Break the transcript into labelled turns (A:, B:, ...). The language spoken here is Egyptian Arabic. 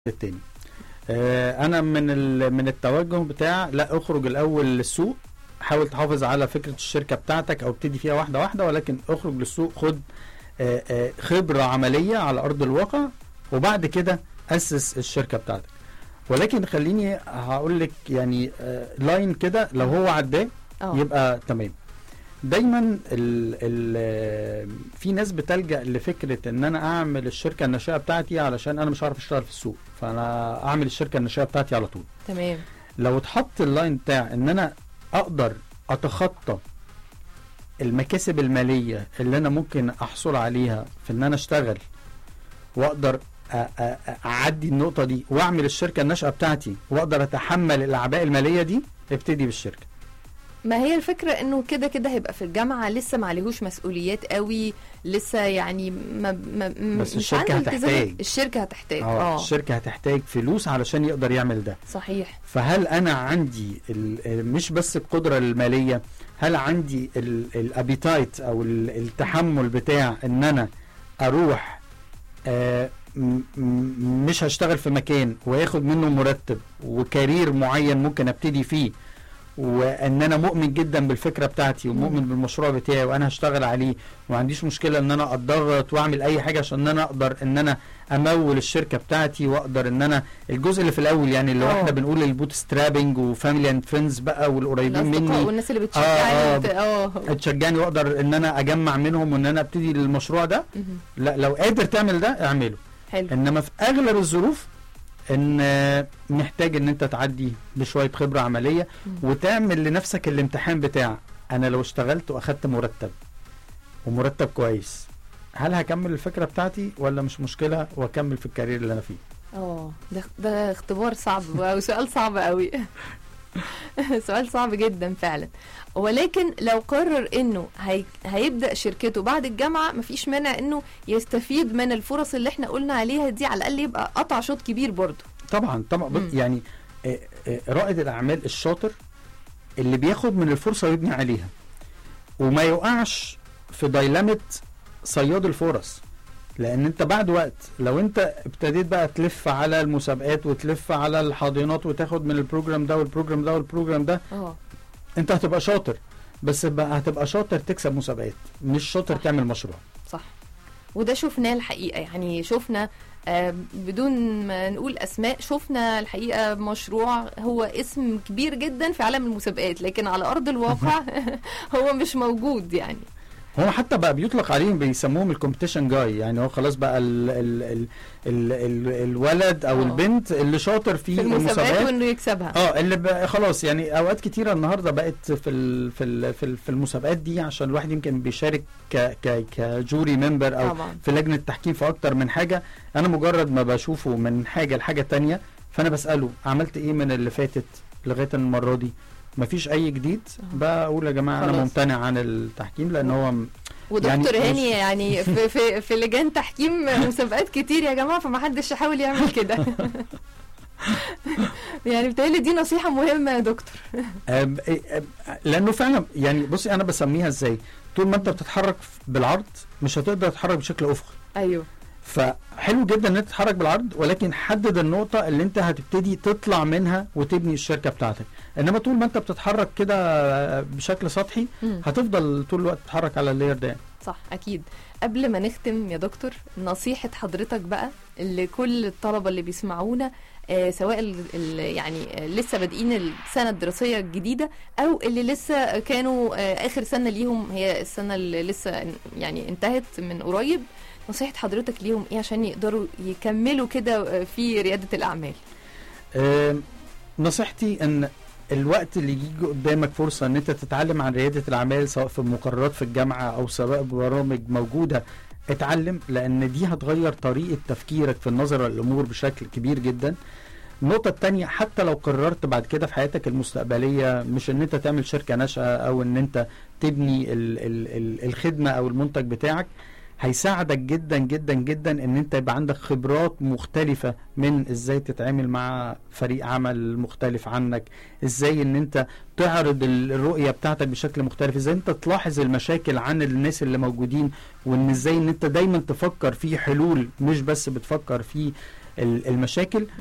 A: التاني آه، انا من ال- من التوجه بتاع لا اخرج الاول للسوق حاول تحافظ على فكره الشركه بتاعتك او ابتدي فيها واحده واحده ولكن اخرج للسوق خد آه، آه، خبره عمليه على ارض الواقع وبعد كده اسس الشركه بتاعتك ولكن خليني هقول لك يعني آه، لاين كده لو هو عداه
B: اه
A: يبقى تمام دايما ال ال في ناس بتلجأ لفكرة ان انا اعمل الشركة الناشئة بتاعتي علشان انا مش عارف اشتغل في السوق فانا اعمل الشركة الناشئة بتاعتي على طول
B: تمام
A: لو اتحط اللاين بتاع ان انا اقدر اتخطى المكاسب المالية اللي انا ممكن احصل عليها في ان انا اشتغل واقدر أ- أ- أ- اعدي النقطة دي واعمل الشركة الناشئة بتاعتي واقدر اتحمل الاعباء المالية دي ابتدي بالشركة
B: ما هي الفكرة انه كده كده هيبقى في الجامعة لسه ما عليهوش مسؤوليات قوي لسه يعني ما ما
A: بس
B: مش
A: الشركة
B: عنده التزام.
A: هتحتاج.
B: الشركة هتحتاج
A: اه
B: اه
A: الشركه هتحتاج فلوس علشان يقدر يعمل ده
B: صحيح
A: فهل انا عندي ال- مش بس القدره الماليه هل عندي الابيتايت او ال- التحمل بتاع ان انا اروح آه م- م- مش هشتغل في مكان وياخد منه مرتب وكارير معين ممكن ابتدي فيه وان انا مؤمن جدا بالفكره بتاعتي ومؤمن
B: مم.
A: بالمشروع بتاعي وانا هشتغل عليه وما عنديش مشكله ان انا اتضغط واعمل اي حاجه عشان ان انا اقدر ان انا امول الشركه بتاعتي واقدر ان انا الجزء اللي في الاول يعني اللي هو
B: آه.
A: احنا بنقول البوت سترابنج وفاميلي اند فريندز بقى والقريبين
B: الاصدقاء
A: مني
B: والناس اللي
A: آه،
B: بتشجعني وت- اه
A: تشجعني واقدر ان انا اجمع منهم وان انا ابتدي المشروع ده
B: مهم.
A: لا لو قادر تعمل ده اعمله
B: حلو
A: انما في اغلب الظروف ان آه، محتاج ان انت تعدي بشويه خبره عمليه
B: مم.
A: وتعمل لنفسك الامتحان بتاع انا لو اشتغلت واخدت مرتب ومرتب كويس هل هكمل الفكره بتاعتي ولا مش مشكله واكمل في الكارير اللي انا فيه
B: اه ده ده اختبار صعب وسؤال صعب قوي سؤال صعب جدا فعلا ولكن لو قرر انه هي... هيبدا شركته بعد الجامعه مفيش مانع انه يستفيد من الفرص اللي احنا قلنا عليها دي على الاقل يبقى قطع شوط كبير برضه
A: طبعا طبعا
B: مم.
A: بص- يعني آه، آه، رائد الاعمال الشاطر اللي بياخد من الفرصه ويبني عليها وما يقعش في دايلمة صياد الفرص لان انت بعد وقت لو انت ابتديت بقى تلف على المسابقات وتلف على الحاضنات وتاخد من البروجرام ده والبروجرام ده والبروجرام ده
B: اه
A: انت هتبقى شاطر بس بقى هتبقى شاطر تكسب مسابقات مش شاطر
B: صح.
A: تعمل مشروع
B: صح وده شفناه الحقيقه يعني شفنا آه، بدون ما نقول اسماء شفنا الحقيقه مشروع هو اسم كبير جدا في عالم المسابقات لكن على ارض الواقع هو مش موجود يعني
A: هو حتى بقى بيطلق عليهم بيسموهم الكومبيتيشن جاي يعني هو خلاص بقى ال ال ال ال ال الولد او
B: آه.
A: البنت اللي شاطر في,
B: في المسابقات
A: المسابقات
B: وانه يكسبها
A: اه اللي بقى خلاص يعني اوقات كتيره النهارده بقت في ال في ال في, ال في المسابقات دي عشان الواحد يمكن بيشارك ك ك كجوري ممبر او
B: طبعا
A: في لجنه تحكيم في اكتر من حاجه انا مجرد ما بشوفه من حاجه لحاجه تانية فانا بساله عملت ايه من اللي فاتت لغايه المره دي مفيش اي جديد
B: آه.
A: بقول يا جماعه انا
B: خلاص.
A: ممتنع عن التحكيم لان هو م-
B: ودكتور
A: يعني
B: هاني يعني في في في لجان تحكيم مسابقات كتير يا جماعه فما حدش يحاول يعمل كده يعني بتهيألي دي نصيحه مهمه يا دكتور
A: آم، إيه، آم، لانه فعلا يعني بصي انا بسميها ازاي طول ما انت بتتحرك بالعرض مش هتقدر تتحرك بشكل افقي
B: ايوه
A: فحلو جدا ان انت تتحرك بالعرض ولكن حدد النقطه اللي انت هتبتدي تطلع منها وتبني الشركه بتاعتك انما طول ما انت بتتحرك كده بشكل سطحي
B: مم.
A: هتفضل طول الوقت تتحرك على اللاير ده
B: صح اكيد قبل ما نختم يا دكتور نصيحه حضرتك بقى لكل الطلبه اللي بيسمعونا آه سواء ال ال يعني آه لسه بادئين السنه الدراسيه الجديده او اللي لسه كانوا آه اخر سنه ليهم هي السنه اللي لسه يعني انتهت من قريب نصيحه حضرتك ليهم ايه عشان يقدروا يكملوا كده آه، في رياده الاعمال
A: آم، نصيحتي ان الوقت اللي يجي قدامك فرصه ان انت تتعلم عن رياده الاعمال سواء في مقررات في الجامعه او سواء برامج موجوده اتعلم لان دي هتغير طريقه تفكيرك في النظر للامور بشكل كبير جدا النقطة التانية حتى لو قررت بعد كده في حياتك المستقبلية مش ان انت تعمل شركة ناشئة او ان انت تبني ال ال ال الخدمة او المنتج بتاعك هيساعدك جدا جدا جدا ان انت يبقى عندك خبرات مختلفة من ازاي تتعامل مع فريق عمل مختلف عنك ازاي ان انت تعرض ال- الرؤية بتاعتك بشكل مختلف ازاي انت تلاحظ المشاكل عن الناس اللي موجودين وان ازاي ان انت دايما تفكر في حلول مش بس بتفكر في ال- المشاكل